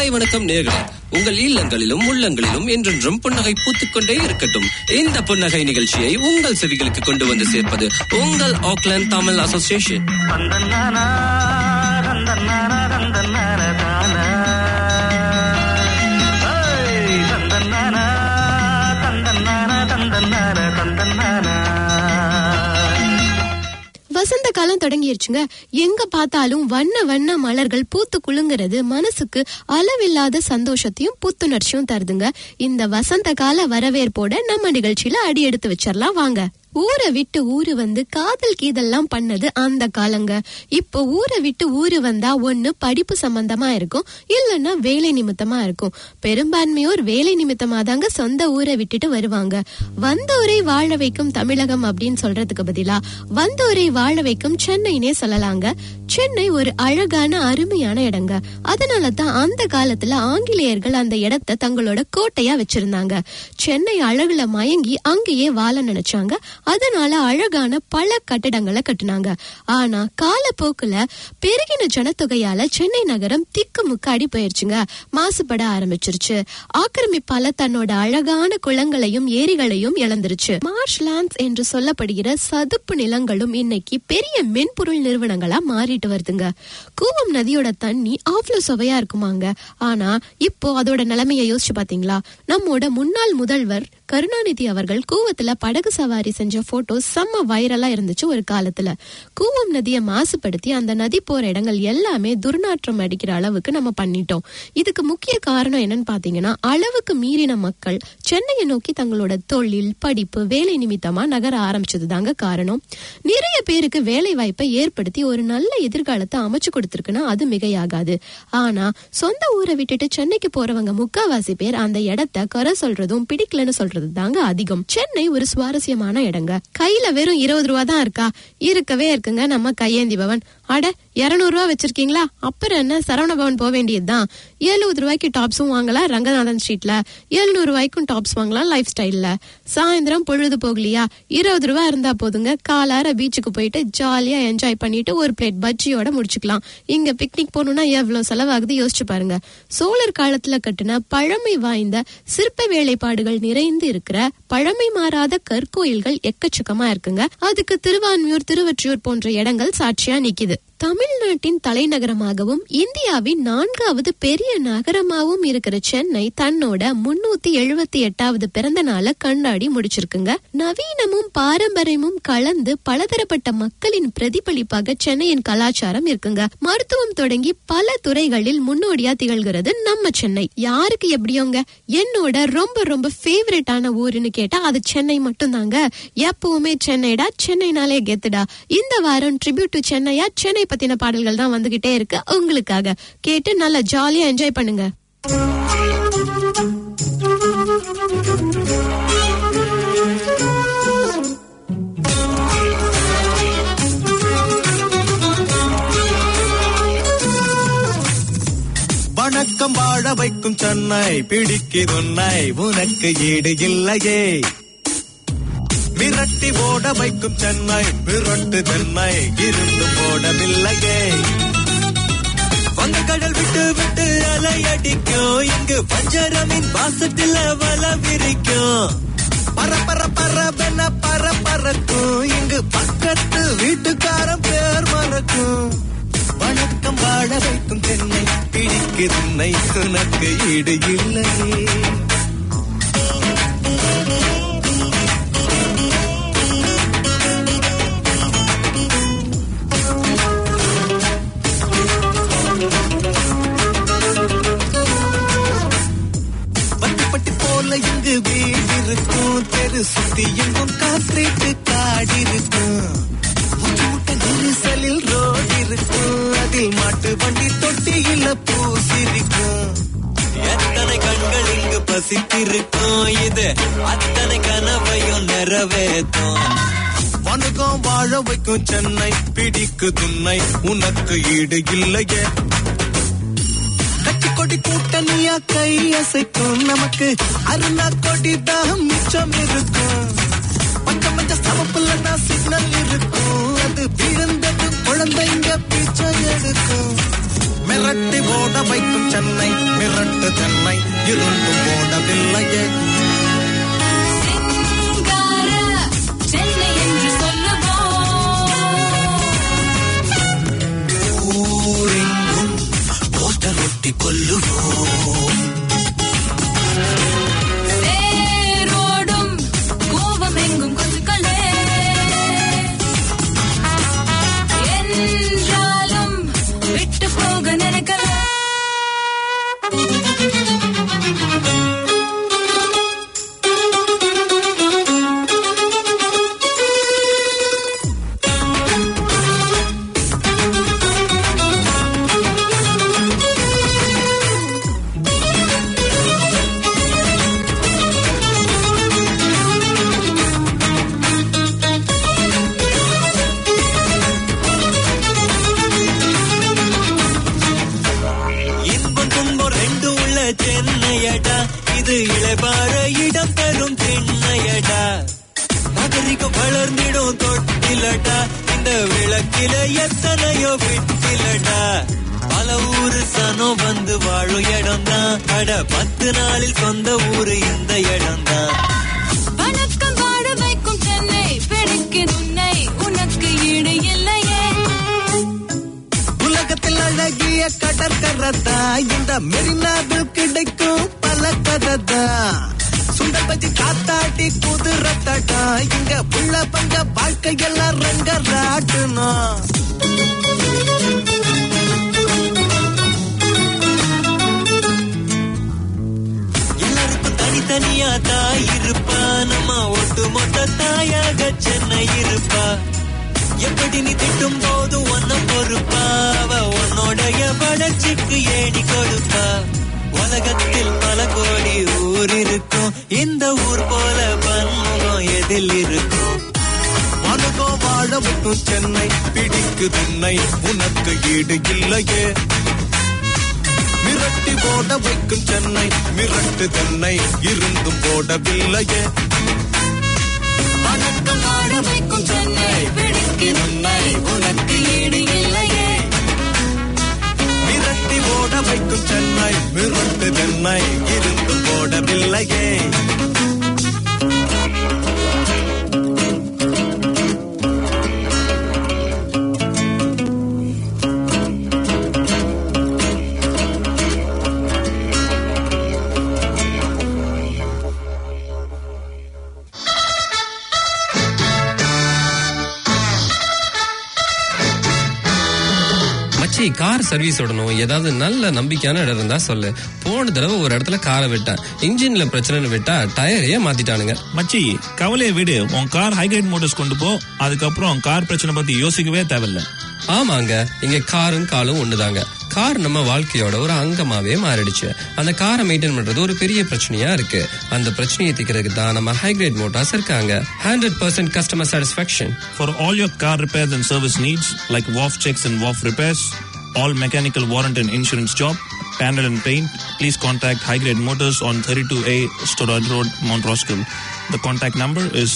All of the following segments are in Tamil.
காலை வணக்கம் நேர்களே உங்கள் இல்லங்களிலும் உள்ளங்களிலும் என்றென்றும் புன்னகை பூத்துக்கொண்டே இருக்கட்டும் இந்த புன்னகை நிகழ்ச்சியை உங்கள் செவிகளுக்கு கொண்டு வந்து சேர்ப்பது உங்கள் ஆக்லாந்து தமிழ் அசோசியேஷன் தந்தன்னானா தந்தன்னானா தந்தன்னானா தானா ஏய், தந்தன்னானா தந்தன்னானா தந்தன்னானா தந்தன்னானா வசந்த காலம் தொடங்கிருச்சுங்க எங்க பார்த்தாலும் வண்ண வண்ண மலர்கள் பூத்து குலுங்குறது மனசுக்கு அளவில்லாத சந்தோஷத்தையும் புத்துணர்ச்சியும் தருதுங்க இந்த வசந்த கால வரவேற்போட நம்ம நிகழ்ச்சியில அடி எடுத்து வச்சிடலாம் வாங்க ஊரை விட்டு ஊரு வந்து காதல் கீதெல்லாம் பண்ணது அந்த காலங்க இப்போ ஊரை விட்டு ஊரு வந்தா ஒண்ணு படிப்பு சம்பந்தமா இருக்கும் இல்லைன்னா வேலை நிமித்தமா இருக்கும் பெரும்பான்மையோர் வேலை நிமித்தமா தாங்க சொந்த ஊரை விட்டுட்டு வருவாங்க வந்தோரை வாழ வைக்கும் தமிழகம் அப்படின்னு சொல்றதுக்கு பதிலா வந்தோரை வாழ வைக்கும் சென்னைனே சொல்லலாங்க சென்னை ஒரு அழகான அருமையான இடங்க அதனால தான் அந்த காலத்துல ஆங்கிலேயர்கள் அந்த இடத்த தங்களோட கோட்டையா வச்சிருந்தாங்க சென்னை அழகுல மயங்கி அங்கேயே வாழ நினைச்சாங்க அதனால அழகான பல கட்டடங்களை கட்டுனாங்க ஆனா காலப்போக்குல பெருகின ஜனத்தொகையால சென்னை நகரம் திக்கு முக்கு அடி போயிருச்சுங்க மாசுபட ஆரம்பிச்சிருச்சு ஆக்கிரமிப்பால தன்னோட அழகான குளங்களையும் ஏரிகளையும் இழந்துருச்சு மார்ஷ் லேண்ட்ஸ் என்று சொல்லப்படுகிற சதுப்பு நிலங்களும் இன்னைக்கு பெரிய மென்பொருள் நிறுவனங்களா மாறிட்டு வருதுங்க கூவம் நதியோட தண்ணி அவ்வளவு சுவையா இருக்குமாங்க ஆனா இப்போ அதோட நிலைமைய யோசிச்சு பாத்தீங்களா நம்மோட முன்னாள் முதல்வர் கருணாநிதி அவர்கள் கூவத்துல படகு சவாரி செஞ்ச போட்டோ செம்ம வைரலா இருந்துச்சு ஒரு காலத்துல கூவம் நதியை மாசுபடுத்தி அந்த நதி போற இடங்கள் எல்லாமே துர்நாற்றம் அடிக்கிற அளவுக்கு நம்ம பண்ணிட்டோம் இதுக்கு முக்கிய காரணம் என்னன்னு பாத்தீங்கன்னா அளவுக்கு மீறின மக்கள் சென்னையை நோக்கி தங்களோட தொழில் படிப்பு வேலை நிமித்தமா நகர ஆரம்பிச்சது தாங்க காரணம் நிறைய பேருக்கு வேலை வாய்ப்பை ஏற்படுத்தி ஒரு நல்ல எதிர்காலத்தை அமைச்சு கொடுத்திருக்குன்னா அது மிகையாகாது ஆனா சொந்த ஊரை விட்டுட்டு சென்னைக்கு போறவங்க முக்காவாசி பேர் அந்த இடத்த குறை சொல்றதும் பிடிக்கலன்னு சொல்றது தாங்க அதிகம் சென்னை ஒரு சுவாரஸ்யமான இடங்க கையில வெறும் இருபது ரூபா தான் இருக்கா இருக்கவே இருக்குங்க நம்ம கையேந்தி பவன் அட இருநூறு ரூபா வச்சிருக்கீங்களா அப்புறம் என்ன சரவண பவன் போக வேண்டியதுதான் எழுபது ரூபாய்க்கு டாப்ஸும் வாங்கலாம் ரங்கநாதன் ஸ்ட்ரீட்ல எழுநூறு ரூபாய்க்கும் டாப்ஸ் வாங்கலாம் லைஃப் ஸ்டைல்ல சாயந்தரம் பொழுது போகலையா இருபது ரூபா இருந்தா போதுங்க காலார பீச்சுக்கு போயிட்டு ஜாலியா என்ஜாய் பண்ணிட்டு ஒரு பிளேட் பஜ்ஜியோட முடிச்சுக்கலாம் இங்க பிக்னிக் போகணும்னா எவ்வளவு செலவாகுது யோசிச்சு பாருங்க சோழர் காலத்துல கட்டின பழமை வாய்ந்த சிற்ப வேலைப்பாடுகள் நிறைந்து இருக்கிற பழமை மாறாத கற்கோயில்கள் எக்கச்சக்கமா இருக்குங்க அதுக்கு திருவான்மியூர் திருவொற்றியூர் போன்ற இடங்கள் சாட்சியா நிக்குது தமிழ்நாட்டின் தலைநகரமாகவும் இந்தியாவின் நான்காவது பெரிய நகரமாகவும் இருக்கிற சென்னை தன்னோட முன்னூத்தி எழுபத்தி எட்டாவது பிறந்த நாளை கொண்டாடி முடிச்சிருக்குங்க நவீனமும் பாரம்பரியமும் கலந்து பலதரப்பட்ட மக்களின் பிரதிபலிப்பாக சென்னையின் கலாச்சாரம் இருக்குங்க மருத்துவம் தொடங்கி பல துறைகளில் முன்னோடியா திகழ்கிறது நம்ம சென்னை யாருக்கு எப்படியோங்க என்னோட ரொம்ப ரொம்ப ஃபேவரட்டான ஊருன்னு கேட்டா அது சென்னை மட்டும்தாங்க எப்பவுமே சென்னைடா சென்னைனாலே கெத்துடா இந்த வாரம் ட்ரிபியூட் டு சென்னையா சென்னை பத்தின பாடல்கள் தான் வந்துகிட்டே இருக்கு உங்களுக்காக கேட்டு நல்லா ஜாலியா என்ஜாய் பண்ணுங்க வணக்கம் வாழ வைக்கும் சென்னை பிடிக்குது உன்னை உனக்கு ஈடு இல்லையே மிரட்டி ஓட வைக்கும் சென்னை மிரட்டு தென்னை இருந்து போடவில்லையே வங்கக்கடல் விட்டு விட்டு அலையடிக்கும் இங்கு பஞ்சரமின் வாசத்துல வல விரிக்கும் பர பர பரவென பர பறக்கும் இங்கு பக்கத்து வீட்டுக்காரன் பேர் மறக்கும் வணக்கம் வாழ வைக்கும் தென்னை பிடிக்குது உன்னை உனக்கு ஈடு இல்லையே பட்டி போல இங்கு வீடு இருக்கும் தெரு சுத்தி எங்கும் காத்திட்டு காடு இருக்கும் முட்ட நெரிசலில் ரோடு இருக்கும் அதில் மாட்டு வண்டி தொட்டியில பூசிருக்கும் எத்தனை கண்கள் இங்கு பசித்திருக்கும் இது அத்தனை கனவையும் நிறைவேற்றும் வணக்கம் வாழ வைக்கும் சென்னை பிடிக்கு துன்னை உனக்கு ஈடு இல்லையே கட்சி கொடி கூட்டணியா கை அசைக்கும் நமக்கு அருணா கொடி தான் மிச்சம் இருக்கும் பச்சை மஞ்ச சவப்புல தான் சிக்னல் இருக்கும் அது விழுந்தது குழந்தைங்க பிச்சை எடுக்கும் மிரட்டி ஓட வைக்கும் சென்னை மிரட்டு தென்னை இருந்தும் ஓடவில்லையே சிங்கார சென்னை என்று சொல்லுவோம் ஊரெங்கும் போஸ்டர் ஒட்டி கொல்லுவோம் தேரோடும் கோபம் எங்கும் கொசுக்களே என்றாலும் விட்டு போக நினைக்கல இன்பம் துன்பம் ரெண்டு உள்ள சென்னையடா இது இளைப்பாற இடம் தரும் திண்ணையடா நகரிக்கு வளர்ந்திடும் தொட்டிலடா இந்த விளக்கில எத்தனையோ விட்டிலடா பல ஊரு சனம் வந்து வாழும் இடம் தான் அட பத்து நாளில் சொந்த ஊரு இந்த இடம் தான் வணக்கம் வாழ வைக்கும் சென்னை பிடிக்கும் உன்னை உனக்கு ஈடு இல்லையே உலகத்தில் அழகிய கடற்கரத்தா இந்த மெரினாவில் கிடைக்கும் பல கததா சுண்டல் பச்சி காத்தாட்டி குதிரத்தடா இங்க உள்ள பங்க வாழ்க்கையெல்லாம் ரங்க ராட்டணும் எல்லாருக்கும் தனித்தனியா தாய் இருப்பா நம்ம ஒட்டு மொத்த தாயாக சென்னை இருப்பா எப்படி நீ திட்டும் போது ஒன்ன பொறுப்பா அவ உன்னோடைய வளர்ச்சிக்கு ஏணி கொடுப்பா உலகத்தில் பல கோடி ஊர் இருக்கும் இந்த ஊர் போல பன்முகம் எதில் இருக்கும் மனதோ வாழ மட்டும் சென்னை பிடிக்கு திண்ணை உனக்கு ஈடு இல்லையே மிரட்டி போட வைக்கும் சென்னை மிரட்டு தென்னை இருந்தும் போடவில்லையே வணக்கம் வாழ வைக்கும் சென்னை பிடிக்கும் உன்னை உனக்கு ஈடு இல்லையே மிரட்டி போட வைக்கும் சென்னை மிரட்டு தென்னை இருந்தும் போடவில்லையே மச்சி கார் சர்வீஸ் விடணும் ஏதாவது நல்ல நம்பிக்கையான இடம் இருந்தா சொல்லு போன தடவை ஒரு இடத்துல காரை விட்டேன் இன்ஜின்ல பிரச்சனைன்னு விட்டா டயரையே மாத்திட்டானுங்க மச்சி கவலையை விடு உன் கார் ஹைகிரேட் மோட்டர்ஸ் கொண்டு போ அதுக்கப்புறம் கார் பிரச்சனை பத்தி யோசிக்கவே தேவையில்ல ஆமாங்க இங்க காரும் காலும் ஒண்ணுதாங்க கார் நம்ம வாழ்க்கையோட ஒரு அங்கமாவே மாறிடுச்சு அந்த காரை மெயின்டைன் பண்றது ஒரு பெரிய பிரச்சனையா இருக்கு அந்த பிரச்சனையை தீர்க்கிறதுக்கு தான் நம்ம ஹைகிரேட் மோட்டார்ஸ் இருக்காங்க hundred percent customer satisfaction For all your car repairs and service needs, like WAF checks and WAF repairs, all mechanical warrant and insurance job, panel and paint, please contact High Grade Motors on 32A Storage Road, Mount Roskill. The contact number is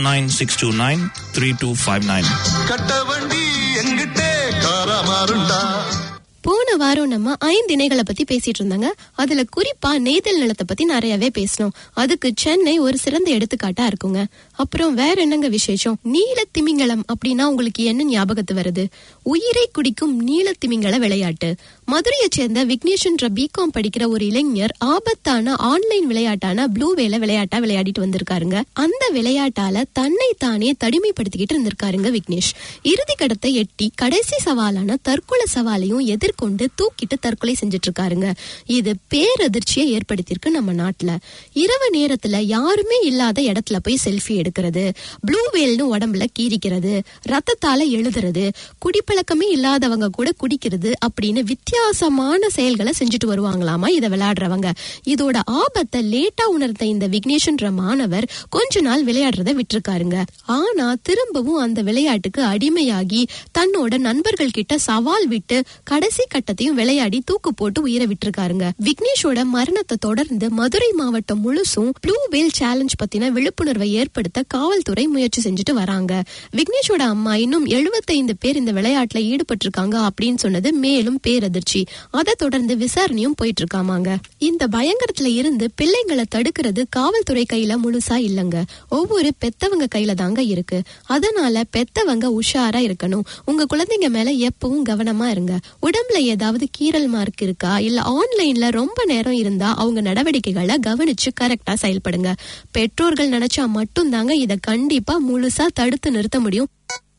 09629 3259. கட்ட வண்டி எங்கிட்டே காரா மாறுண்டா போன வாரம் நம்ம ஐந்து இணைகளை பத்தி பேசிட்டு இருந்தாங்க அதுல குறிப்பா நெய்தல் நிலத்தை பத்தி நிறையவே பேசணும் அதுக்கு சென்னை ஒரு சிறந்த எடுத்துக்காட்டா இருக்குங்க அப்புறம் வேற என்னங்க விசேஷம் நீல திமிங்கலம் அப்படின்னா உங்களுக்கு என்ன ஞாபகத்து வருது உயிரை குடிக்கும் நீல திமிங்கல விளையாட்டு மதுரையை சேர்ந்த விக்னேஷ்ன்ற பிகாம் படிக்கிற ஒரு இளைஞர் ஆபத்தான ஆன்லைன் விளையாட்டான ப்ளூ வேல விளையாட்டா விளையாடிட்டு வந்திருக்காருங்க அந்த விளையாட்டால தன்னை தானே தனிமைப்படுத்திக்கிட்டு இருந்திருக்காருங்க விக்னேஷ் இறுதி கடத்தை எட்டி கடைசி சவாலான தற்கொலை சவாலையும் எதிர்கொண்டு தூக்கிட்டு தற்கொலை செஞ்சுட்டு இருக்காருங்க இது பேரதிர்ச்சியை ஏற்படுத்தியிருக்கு நம்ம நாட்டுல இரவு நேரத்துல யாருமே இல்லாத இடத்துல போய் செல்ஃபி எடுக்கிறது ப்ளூ வேல்னு உடம்புல கீறிக்கிறது ரத்தத்தால எழுதுறது குடிப்பழக்கமே இல்லாதவங்க கூட குடிக்கிறது அப்படின்னு வித்தியாசமான செயல்களை செஞ்சுட்டு வருவாங்களாமா இதை விளையாடுறவங்க இதோட ஆபத்தை லேட்டா உணர்ந்த இந்த விக்னேஷ்ன்ற மாணவர் கொஞ்ச நாள் விளையாடுறத விட்டிருக்காருங்க ஆனா திரும்பவும் அந்த விளையாட்டுக்கு அடிமையாகி தன்னோட நண்பர்கள் கிட்ட சவால் விட்டு கடைசி கட்டையும் விளையாடி தூக்கு போட்டு உயிரை விட்டிருக்காருங்க விக்னேஷோட மரணத்தை தொடர்ந்து மதுரை மாவட்டம் முழுசும் ப்ளூ வேல் சேலஞ்ச் பத்தின விழிப்புணர்வை ஏற்படுத்த காவல்துறை முயற்சி செஞ்சுட்டு வராங்க விக்னேஷோட அம்மா இன்னும் 75 பேர் இந்த விளையாட்டுல ஈடுபட்டிருக்காங்க அப்படின்னு சொன்னது மேலும் பேரதிர்ச்சி அதை தொடர்ந்து விசாரணையும் போயிட்டு இருக்காமாங்க இந்த பயங்கரத்துல இருந்து பிள்ளைங்களை தடுக்கிறது காவல்துறை கையில முழுசா இல்லங்க ஒவ்வொரு பெத்தவங்க கையில தாங்க இருக்கு அதனால பெத்தவங்க உஷாரா இருக்கணும் உங்க குழந்தைங்க மேல எப்பவும் கவனமா இருங்க உடம்புல ஏதாவது கீறல் மார்க் இருக்கா இல்ல ஆன்லைன்ல ரொம்ப நேரம் இருந்தா அவங்க நடவடிக்கைகளை கவனிச்சு கரெக்டா செயல்படுங்க பெற்றோர்கள் நினைச்சா மட்டும் தாங்க இத கண்டிப்பா முழுசா தடுத்து நிறுத்த முடியும்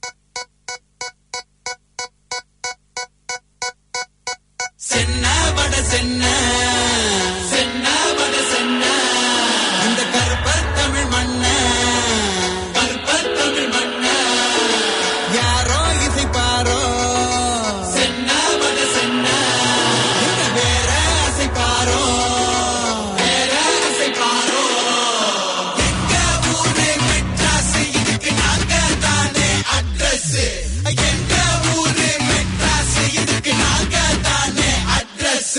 சென்ன வட சென்ன சென்ன வட சென்ன இந்த கருப்ப தமிழ் மண்ண கருப்ப தமிழ் மண்ண யாரோ இசைப்பாரோ சென்ன வட சென்ன இந்த வேற அசைப்பாரோ வேற அசைப்பாரோ எங்க ஊரே மெட்ராஸ் இதுக்கு நாங்க தானே அட்ரஸ் எங்க ஊரே மெட்ராஸ் இதுக்கு நாங்க தானே அட்ரஸ்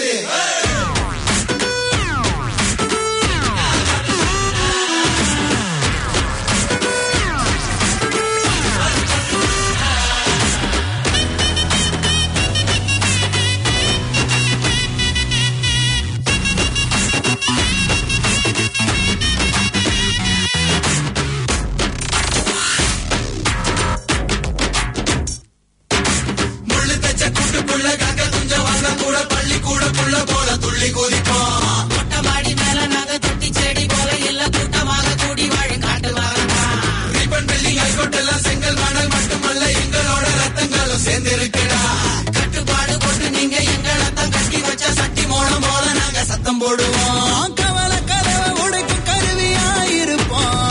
முள்ளு தச்ச கூட்டுக்குள்ள கங்க துஞ்ச வாசம் கூட பள்ளி கூட புள்ள போல துள்ளி குதிப்போம் மொட்டை மாடி மேல நாங்க தொட்டி செடி போல இல்ல கூட்டமாக கூடி வாழும் காட்டு மரம் ரிப்பன் பில்டிங் ஹைகோர்ட் எல்லாம் செங்கல் மணல் மட்டுமல்ல எங்களோட ரத்தங்களும் சேர்ந்து இருக்குடா கட்டுப்பாடு போட்டு நீங்க எங்களை தான் கட்டி வச்ச சட்டி மோளம் போல நாங்க சத்தம் போடுவோம் கவல கதவை உடைக்கும் கருவியா இருப்போம்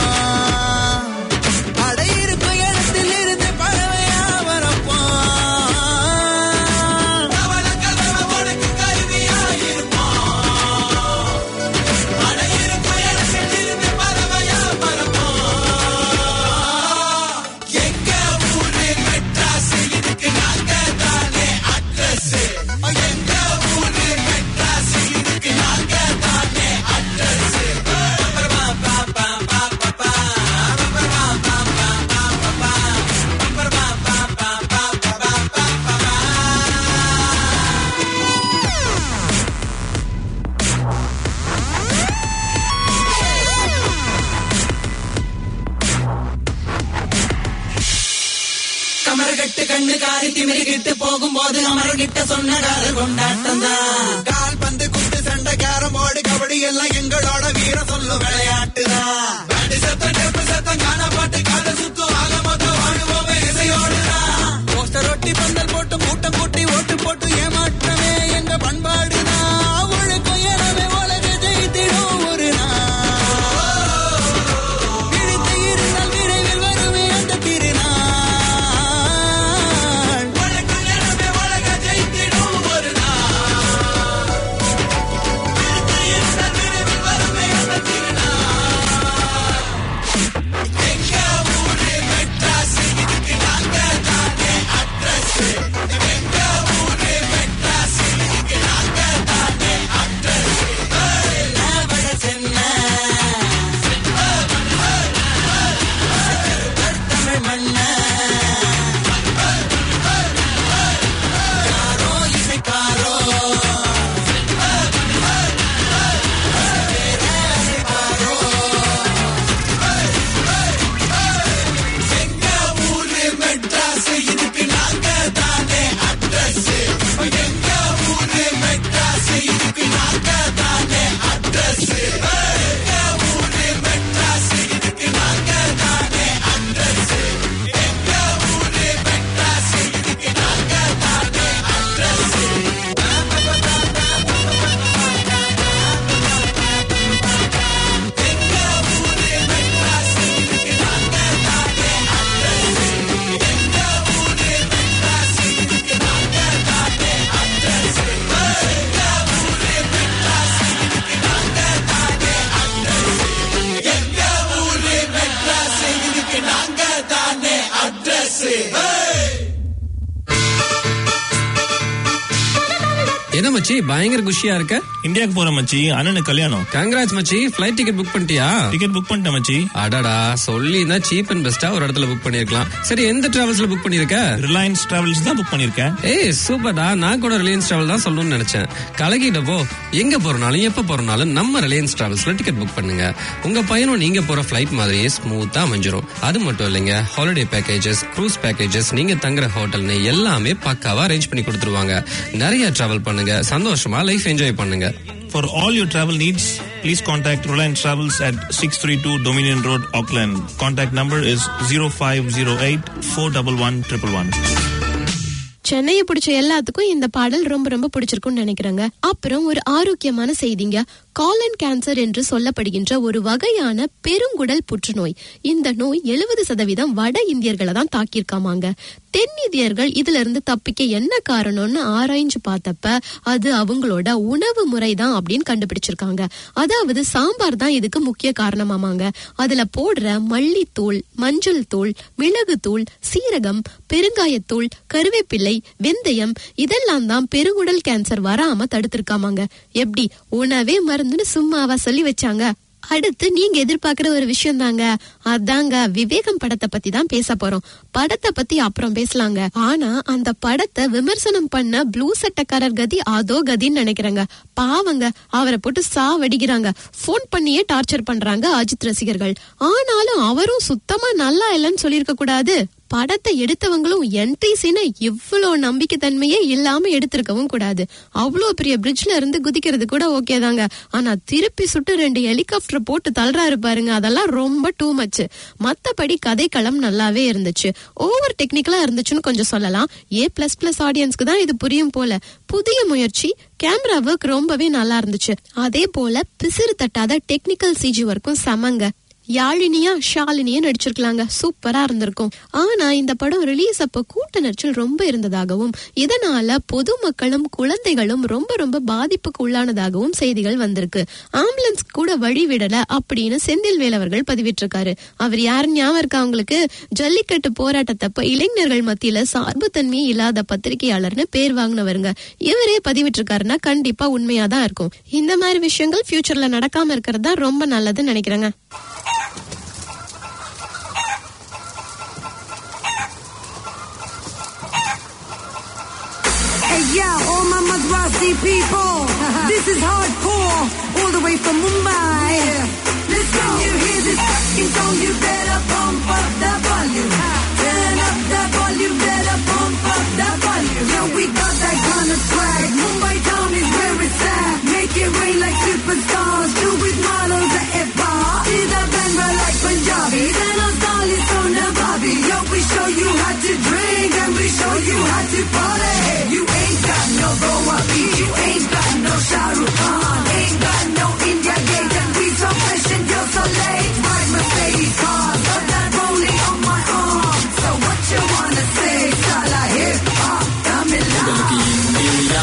அடை இருக்கும் இடத்தில் இருந்து பறவையா வரப்போம் கவல கதவை உடைக்கும் கருவியா இருப்போம் அடை இருக்கும் இடத்தில் இருந்து பறவையா வரப்போம் எங்க ஊரு மெட்ராஸ் இதுக்கு நாங்க தானே அட்ரஸ் எங்க ஊரு மெட்ராஸ் இதுக்கு நாங்க தானே அட்ரஸ் கமரகட்டு கண்ணு காரி திமிரிக்கிட்டு போகும்போது அமரகிட்ட சொன்ன காதல் கொண்டாட்டம் தான் கால் பந்து குத்து சண்டை கேரம் போர்டு கபடி எல்லாம் எங்களோட வீர சொல்லு விளையாட்டு தான் பேண்டு சத்தம் டெப்பு சத்தம் காண பாட்டு கால சுத்தும் ஆக மொத்தம் வாழுவோமே இசையோடு தான் போஸ்டர் ஒட்டி பந்தல் போட்டு மூட்டை கூட்டி ஓட்டு போட்டு ஏமாற்றமே எங்க பண்பாடு தான் ஒழுக்கம் எனவே உலக ஜெயித்திடும் ஒரு நாள் விழித்து இருந்தால் விரைவில் வருமே அந்த திருநாள் உலகம் எனவே உலக ஜெயித்திடும் ஒரு நாள் விழித்து இருந்தால் விரைவில் வருமே அந்த திருநாள் எங்க ஊரு மெட்ராஸ் இதுக்கு நாங்க என்ன மச்சி பயங்கர குஷியா இருக்க இந்தியாவுக்கு போற மச்சி அண்ணனுக்கு கல்யாணம் கங்கராஜ் மச்சி ஃபிளைட் டிக்கெட் புக் பண்ணிட்டியா டிக்கெட் புக் பண்ணிட்டேன் மச்சி அடடா சொல்லி தான் சீப் அண்ட் பெஸ்டா ஒரு இடத்துல புக் பண்ணிருக்கலாம் சரி எந்த டிராவல்ஸ்ல புக் பண்ணிருக்க ரிலையன்ஸ் டிராவல்ஸ் தான் புக் பண்ணிருக்கேன் ஏய் சூப்பர்டா நான் கூட ரிலையன்ஸ் டிராவல் தான் சொல்லணும்னு நினைச்சேன் கலகிட்டப்போ எங்க போறனாலும் எப்ப போறனாலும் நம்ம ரிலையன்ஸ் டிராவல்ஸ்ல டிக்கெட் புக் பண்ணுங்க உங்க பயணம் நீங்க போற ஃபிளைட் மாதிரியே ஸ்மூத்தா அமைஞ்சிரும் அது மட்டும் இல்லைங்க ஹாலிடே பேக்கேஜஸ் க்ரூஸ் பேக்கேஜஸ் நீங்க தங்குற ஹோட்டல்னு எல்லாமே பக்காவா அரேஞ்ச் பண்ணி கொடுத்துருவாங்க நிறைய டிராவல் பண்ணுங்க சந்தோஷமா லைஃப் என்ஜாய் பண்ணுங்க For all your travel needs, please contact Reliance Travels at 632 Dominion Road, Auckland. Contact number is 0508 411 111. சென்னையை பிடிச்ச எல்லாத்துக்கும் இந்த பாடல் ரொம்ப ரொம்ப பிடிச்சிருக்கும்னு நினைக்கிறேங்க அப்புறம் ஒரு ஆரோக்கியமான செய்திங்க காலன் கேன்சர் என்று சொல்லப்படுகின்ற ஒரு வகையான பெருங்குடல் புற்றுநோய் இந்த நோய் எழுபது சதவீதம் வட இந்தியர்களை தான் தாக்கியிருக்காமாங்க தென்னிந்தியர்கள் இதுல இருந்து தப்பிக்க என்ன காரணம்னு ஆராய்ஞ்சு பார்த்தப்ப அது அவங்களோட உணவு முறை தான் அப்படின்னு கண்டுபிடிச்சிருக்காங்க அதாவது சாம்பார் தான் இதுக்கு முக்கிய காரணமாமாங்க அதுல போடுற மல்லித்தூள் மஞ்சள் தூள் மிளகுத்தூள் சீரகம் பெருங்காயத்தூள் கருவேப்பிள்ளை வெந்தயம் இதெல்லாம் தான் பெருங்குடல் கேன்சர் வராம தடுத்திருக்காமாங்க எப்படி உணவே மருந்துன்னு சும்மாவா சொல்லி வச்சாங்க அடுத்து நீங்க எதிர்பார்க்கிற ஒரு விஷயம் தாங்க அதாங்க விவேகம் படத்தை பத்தி தான் பேச போறோம் படத்தை பத்தி அப்புறம் பேசலாங்க ஆனா அந்த படத்தை விமர்சனம் பண்ண ப்ளூ சட்டக்காரர் கதி அதோ கதின்னு நினைக்கிறேங்க பாவங்க அவரை போட்டு சாவடிக்கிறாங்க போன் பண்ணியே டார்ச்சர் பண்றாங்க அஜித் ரசிகர்கள் ஆனாலும் அவரும் சுத்தமா நல்லா இல்லைன்னு சொல்லியிருக்க கூடாது படத்தை எடுத்தவங்களும் என்ட்ரி சீனை இவ்வளவு நம்பிக்கை தன்மையே இல்லாம எடுத்திருக்கவும் கூடாது அவ்வளவு பெரிய பிரிட்ஜ்ல இருந்து குதிக்கிறது கூட ஓகே தாங்க ஆனா திருப்பி சுட்டு ரெண்டு ஹெலிகாப்டர் போட்டு தள்ளுறாரு பாருங்க அதெல்லாம் ரொம்ப டூ மச் மத்தபடி கதைக்களம் நல்லாவே இருந்துச்சு ஓவர் டெக்னிக்கலா இருந்துச்சுன்னு கொஞ்சம் சொல்லலாம் ஏ பிளஸ் பிளஸ் ஆடியன்ஸ்க்கு தான் இது புரியும் போல புதிய முயற்சி கேமரா ஒர்க் ரொம்பவே நல்லா இருந்துச்சு அதே போல பிசிறு தட்டாத டெக்னிக்கல் சிஜி ஒர்க்கும் செமங்க யாழினியா ஷாலினியா நடிச்சிருக்கலாங்க சூப்பரா இருந்திருக்கும் ஆனா இந்த படம் ரிலீஸ் அப்ப கூட்ட நெரிச்சல் ரொம்ப இருந்ததாகவும் இதனால பொதுமக்களும் குழந்தைகளும் ரொம்ப ரொம்ப பாதிப்புக்கு உள்ளானதாகவும் செய்திகள் வந்திருக்கு ஆம்புலன்ஸ் கூட வழி விடல அப்படின்னு செந்தில் வேலவர்கள் பதிவிட்டிருக்காரு அவர் யாரு ஞாபகம் இருக்கா அவங்களுக்கு ஜல்லிக்கட்டு போராட்டத்தப்ப இளைஞர்கள் மத்தியில சார்புத்தன்மையே இல்லாத பத்திரிகையாளர்னு பேர் வாங்கினவருங்க இவரே பதிவிட்டிருக்காருன்னா கண்டிப்பா உண்மையாதான் இருக்கும் இந்த மாதிரி விஷயங்கள் ஃபியூச்சர்ல நடக்காம இருக்கிறது தான் ரொம்ப நல்லதுன்னு நினைக்கிறேங்க Hey yeah, all my Madrasi people. this is hardcore, all the way from Mumbai. Let's go. When you hear this fucking song, you better pump up the volume. Turn up the volume, better pump up the volume. Yo, we got that kind of swag. Mumbai town is where it's at. Make it rain like superstars. Do with models at F-bar. See the Bhangra like Punjabi. Then our style is so Nababi. Yo, we show you how to drink and we show you how to party. You ain't got no Goa beat. You ain't got no Shah Rukh Khan. Ain't got no India gate. And we so fresh and you're so late. My Mercedes car. Got that rolling on my arm. So what you wanna say? Sala hip hop. Tamil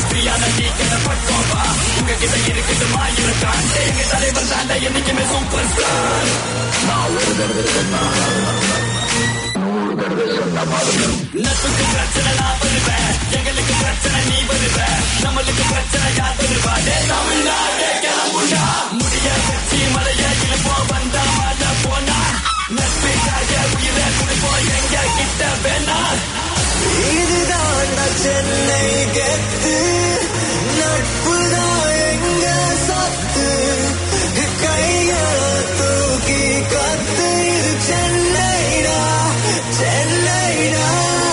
இதுதான் சென்னை கெத்து நட்புதான் எங்க சொத்து கைய தூக்கி கத்து இது சென்னைடா சென்னைடா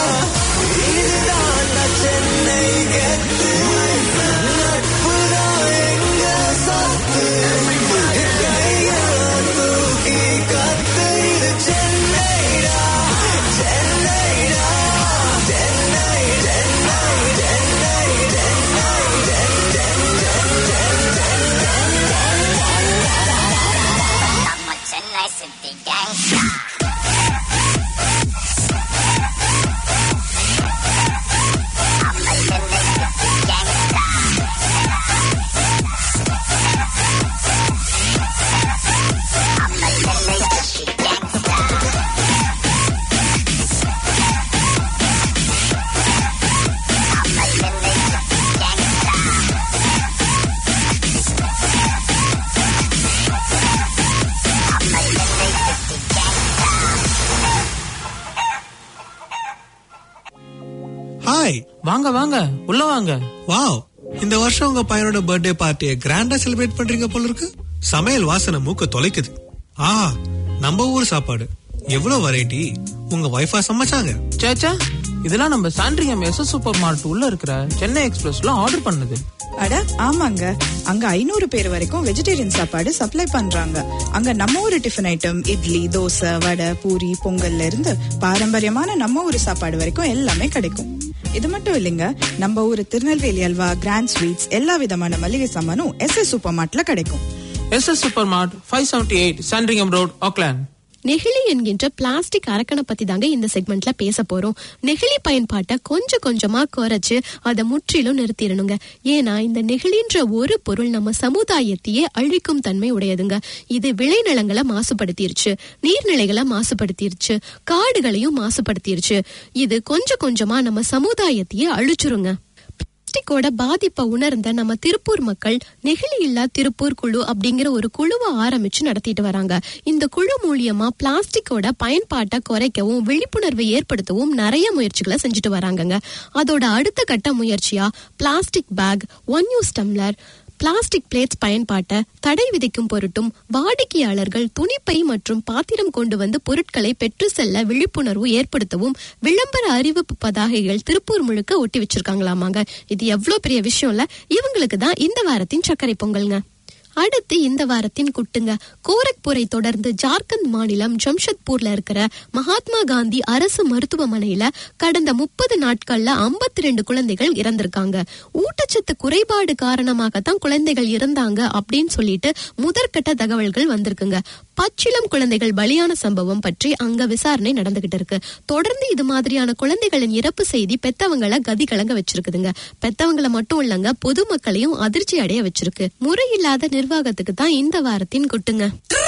இதுதான் சென்னை கெத்து நட்புதான் எங்க சொத்து கைய தூக்கி கத்து இது சென்னைடா சென்னைடா நம்ம சென்னை சிட்டி கேங்ஸ்டா நம்ம சென்னை சிட்டி கேங்ஸ்டா நம்ம சென்னை சிட்டி கேங்ஸ்டா நம்ம சென்னை சிட்டி கேங்ஸ்டா நம்ம சென்னை சிட்டி கேங்ஸ்டா ஹாய் வாங்க வாங்க உள்ள வாங்க வாவ் இந்த வருஷம் உங்க பையனோட பர்த்டே பார்ட்டியை கிராண்டா செலிப்ரேட் பண்றீங்க போல இருக்கு சமையல் வாசனை மூக்க தொலைக்குது ஆ நம்ம ஊர் சாப்பாடு எவ்வளவு வெரைட்டி உங்க வைஃபா சமைச்சாங்க சேச்சா இதெல்லாம் நம்ம சாண்ட்ரியம் எஸ் சூப்பர் மார்ட் உள்ள இருக்கிற சென்னை எக்ஸ்பிரஸ்ல ஆர்டர் பண்ணது அட ஆமாங்க அங்க ஐநூறு பேர் வரைக்கும் வெஜிடேரியன் சாப்பாடு சப்ளை பண்றாங்க அங்க நம்ம ஊரு டிஃபன் ஐட்டம் இட்லி தோசை வடை பூரி பொங்கல்ல இருந்து பாரம்பரியமான நம்ம ஊரு சாப்பாடு வரைக்கும் எல்லாமே கிடைக்கும் இது மட்டும் இல்லைங்க நம்ம ஊரு திருநெல்வேலி அல்வா கிராண்ட் ஸ்வீட்ஸ் எல்லா விதமான மளிகை சாமானும் எஸ் எஸ் சூப்பர் மார்ட்ல கிடைக்கும் S S super mart five seventy eight Sandringham road Auckland நெகிழி என்கின்ற பிளாஸ்டிக் அரக்கனை பத்தி தாங்க இந்த செக்மெண்ட்ல பேச போறோம் நெகிழி பயன்பாட்டை கொஞ்சம் கொஞ்சமா குறைச்சு அதை முற்றிலும் நிறுத்திடணுங்க ஏன்னா இந்த நெகிழின்ற ஒரு பொருள் நம்ம சமுதாயத்தையே அழிக்கும் தன்மை உடையதுங்க இது விளைநிலங்களை மாசுபடுத்திருச்சு நீர்நிலைகளை மாசுபடுத்திருச்சு காடுகளையும் மாசுபடுத்திருச்சு இது கொஞ்சம் கொஞ்சமா நம்ம சமுதாயத்தையே அழிச்சிருங்க பிளாஸ்டிக்கோட பாதிப்பை உணர்ந்த நம்ம திருப்பூர் மக்கள் நெகிழி இல்லா திருப்பூர் குழு அப்படிங்கிற ஒரு குழுவை ஆரம்பிச்சு நடத்திட்டு வராங்க இந்த குழு மூலியமா பிளாஸ்டிக்கோட பயன்பாட்டை குறைக்கவும் விழிப்புணர்வை ஏற்படுத்தவும் நிறைய முயற்சிகளை செஞ்சுட்டு வராங்கங்க அதோட அடுத்த கட்ட முயற்சியா plastic bag one use tumbler plastic plates பயன்பாட்டை தடை விதிக்கும் பொருட்டும் வாடிக்கையாளர்கள் துணிப்பை மற்றும் பாத்திரம் கொண்டு வந்து பொருட்களை பெற்று செல்ல விழிப்புணர்வு ஏற்படுத்தவும் விளம்பர அறிவிப்பு பதாகைகள் திருப்பூர் முழுக்க ஒட்டி வச்சிருக்காங்களாமாங்க இது எவ்வளவு பெரிய விஷயம் இல்ல இவங்களுக்கு தான் இந்த வாரத்தின் சர்க்கரை பொங்கல்ங்க அடுத்து இந்த வாரத்தின் குட்டுங்க கோரக்பூரை தொடர்ந்து ஜார்க்கண்ட் மாநிலம் ஜம்ஷத்பூர்ல இருக்கிற மகாத்மா காந்தி அரசு மருத்துவமனையில கடந்த முப்பது நாட்கள்ல 52 ரெண்டு குழந்தைகள் இறந்திருக்காங்க ஊட்டச்சத்து குறைபாடு காரணமாகத்தான் குழந்தைகள் இறந்தாங்க அப்படின்னு சொல்லிட்டு முதற்கட்ட தகவல்கள் வந்திருக்குங்க பச்சிளம் குழந்தைகள் பலியான சம்பவம் பற்றி அங்க விசாரணை நடந்துகிட்டு இருக்கு தொடர்ந்து இது மாதிரியான குழந்தைகளின் இறப்பு செய்தி பெத்தவங்களை கதி கலங்க வச்சிருக்குதுங்க பெத்தவங்களை மட்டும் இல்லங்க பொதுமக்களையும் அதிர்ச்சி அடைய வச்சிருக்கு முறையில்லாத நிர்வாகத்துக்கு தான் இந்த வாரத்தின் குட்டுங்க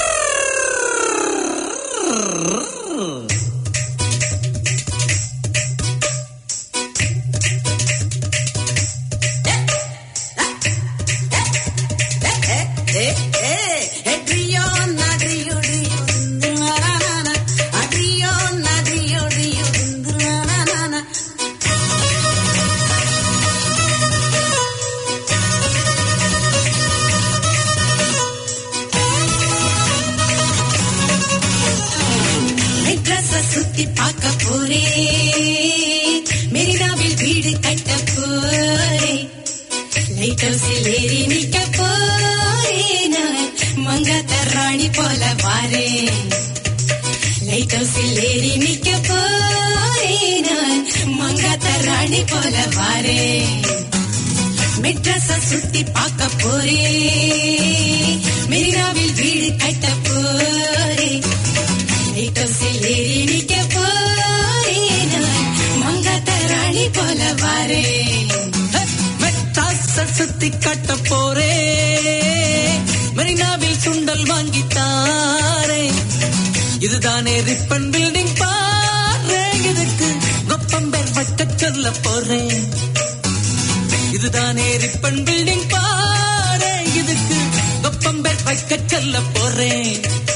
சுத்தி பார்க்க போறே மெரினாவில் வீடு கட்ட போறே லைட் ஹவுஸில் ஏறி நிக்க போறேன் நான் மங்காத்த ராணி போல வாரேன் லைட் ஹவுஸில் ஏறி நிக்க போறேன் நான் மங்காத்த ராணி போல வாரேன் மெட்ராஸ சுத்தி பார்க்க போறேன் மெரினாவில் வீடு கட்ட போறேன் லைட் ஹவுஸில் ஏறி நிக்க போறேன் நான் மங்காத்த ராணி போல வாரேன் மெட்ரா சுத்தி கட்ட போறே மெரினாவில் சுண்டல் வாங்கி தாரே இதுதானே ரிப்பன் பில்டிங் பாரு இதுக்கு கொப்பம்பேர் வைக்க சொல்ல போறேன் இதுதானே ரிப்பன் பில்டிங் பாரு இதுக்கு கொப்பம்பேர் வைக்க சொல்ல போறேன்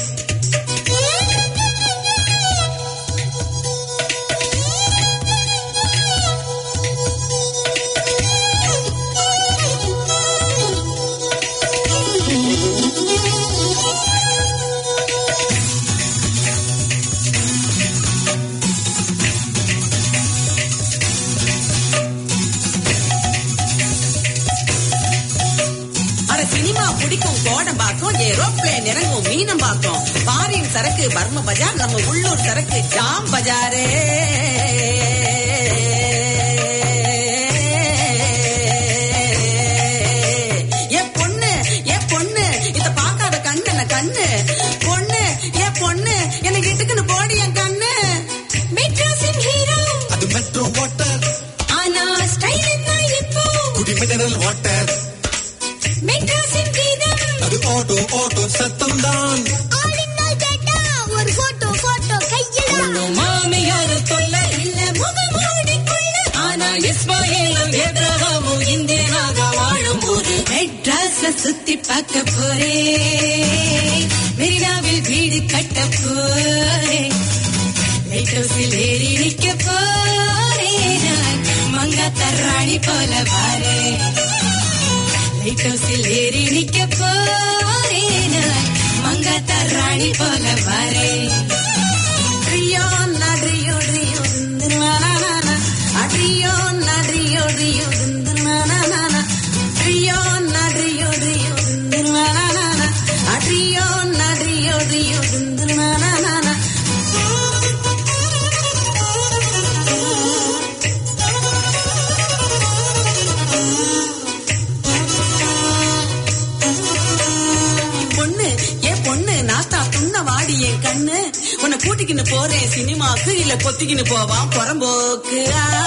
அட சினிமா பிடிக்கும் கோடம்பாக்கம் ஏரோப்ளேன் இறங்கும் மீனம்பாக்கம் பாரின் சரக்கு பர்ம பஜார் நம்ம உள்ளூர் சரக்கு ஜாம் பஜாரே ஏ பொண்ணு ஏ பொண்ணு இத பார்க்காத கண்ணு என்ன கண்ணு பொண்ணு ஏ பொண்ணு என்னை இட்டுக்குன்னு போடி என் கண்ணு மெட்ராஸின் ஹீரோ அது மெட்ரோ வாட்டர் ஆனா ஸ்டைல் என்ன இப்போ குடி மினரல் வாட்டர் மெட்ராஸின் கீதம் அது ஆட்டோ ஆட்டோ சத்தம் தான் ஆளினால் கேட்டா ஒரு போட்டோ போட்டோ கையில ஒண்ணும் மாமியார் தொல்லை இல்ல முகமூடி கொள்ள ஆனா இஸ்மாயிலும் ஏப்ரஹாமும் இந்தியனாக வாழும் ஊரு மெட்ராஸ சுத்தி பார்க்க போறேன் மெரினாவில் வீடு கட்ட போறேன் லைட் ஹவுஸில் ஏறி நிக்க போறேன் நான் மங்காத்த ராணி போல வாரேன் லைட் ஹவுஸில் ஏறி நிக்க போறேன் நான் மங்காத்த ராணி போல வாரேன் ரியோ நட்ரியோ ரியோ திந்துனானா அட்ரியோ நட்ரியோ ரியோ திந்துனானா ரியோ நட்ரியோ ரியோ திந்துனானா அட்ரியோ நட்ரியோ ரியோ திந்துனானா பொண்ணு ஏன் பொண்ணு நாஸ்தா துண்ண வாடி என் கண்ணு உன்னை கூட்டிக்கின்னு போறேன் சினிமாக்கு இல்ல கொத்திக்கின்னு போவான் புறம்போக்கு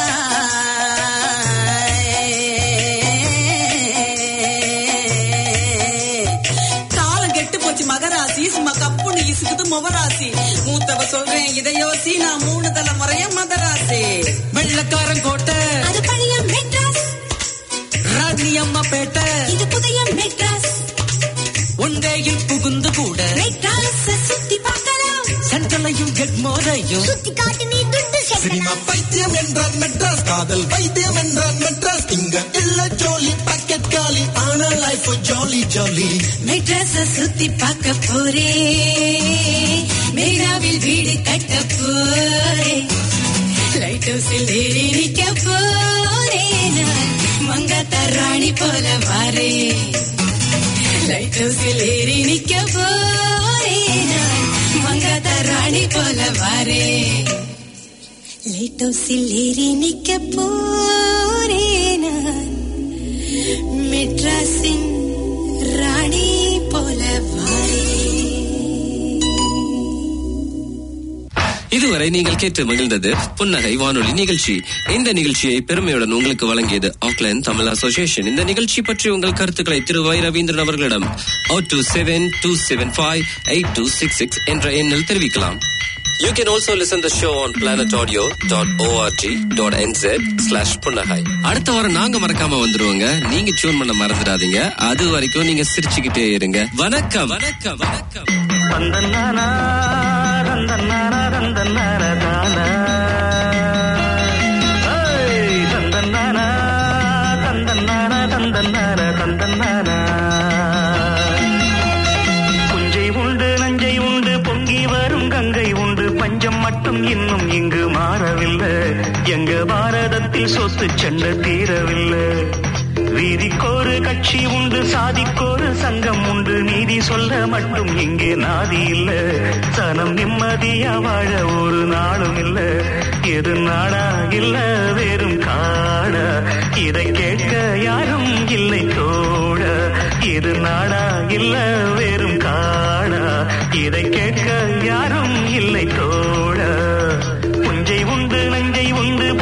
காலம் கெட்டு போச்சு மகராசி சும்மா கப்புன்னு இசுக்குது முவராசி மூத்தவ சொல்றேன் இதை யோசி நான் மூணு தலைமுறைய மதராசி வெள்ளக்காரன் கோட்டை அது பழைய மெட்ராஸ் ராணி அம்மா பேட்டை இது புதிய மெட்ராஸ் ஒன்றையில் புகுந்து கூட மெட்ராஸ் சுத்தி பார்க்கலாம் சென்ட்ரலையும் கெட்மோரையும் சுத்தி காட்டு நீ துண்டு சினிமா பைத்தியம் என்றால் மெட்ராஸ் காதல் வைத்தியம் என்றால் மெட்ராஸ் இங்க இல்ல ஜோலி பாக்கெட் காலி ஆனா லைஃப் ஜாலி ஜாலி மெட்ராஸ சுத்தி பார்க்க போறேன் மெரினாவில் வீடு கட்ட போறேன் லைட் ஹவுஸில் ஏறி நிக்க போறேன் நான் மங்காத்த ராணி போல வாரேன் லைட் ஹவுஸில் ஏறி நிக்க போறேன் நான் மங்காத்த ராணி போல வாரேன் லைட் ஹவுஸில் ஏறி நிக்க போறேன் நான் மெட்ராஸின் ராணி போல வாரேன் இதுவரை நீங்கள் கேட்டு மகிழ்ந்தது புன்னகை வானொலி நிகழ்ச்சி இந்த நிகழ்ச்சியை பெருமையுடன் உங்களுக்கு வழங்கியது ஆக்லாந்து தமிழ் அசோசியேஷன் இந்த நிகழ்ச்சி பற்றி உங்கள் கருத்துக்களை திரு வை ரவீந்திரன் அவர்களிடம் O two seven two seven five eight two six six என்ற எண்ணில் தெரிவிக்கலாம் You can also listen the show on planetaudio.org.nz slash புன்னகை அடுத்த வாரம் நாங்க மறக்காம வந்துருவோங்க நீங்க டியூன் பண்ண மறந்துடாதீங்க அது வரைக்கும் நீங்க சிரிச்சுக்கிட்டே இருங்க வணக்கம் வணக்கம் வணக்கம் தந்தன்னானா தந்தன்னானா தந்தன்னானா தானா ஏய், தந்தன்னானா தந்தன்னானா தந்தன்னானா தந்தன்னானா புஞ்சை உண்டு நஞ்சை உண்டு பொங்கி வரும் கங்கை உண்டு பஞ்சம் மட்டும் இன்னும் இங்கு மாறவில்லை எங்க பாரதத்தில் சொத்து சண்டை தீரவில்லை வீதிக்கோரு கட்சி உண்டு சாதிக்கோரு சங்கம் உண்டு நீதி சொல்ல மட்டும் இங்கே நாதி இல்ல சனம் நிம்மதியா வாழ ஒரு நாளும் இல்ல எது நாடா இல்ல வெறும் காடா இதை கேட்க யாரும் இல்லை தோட இது நாடா இல்ல வெறும் காடா இதை கேட்க யாரும் இல்லை தோட புஞ்சை உண்டு நஞ்சை உண்டு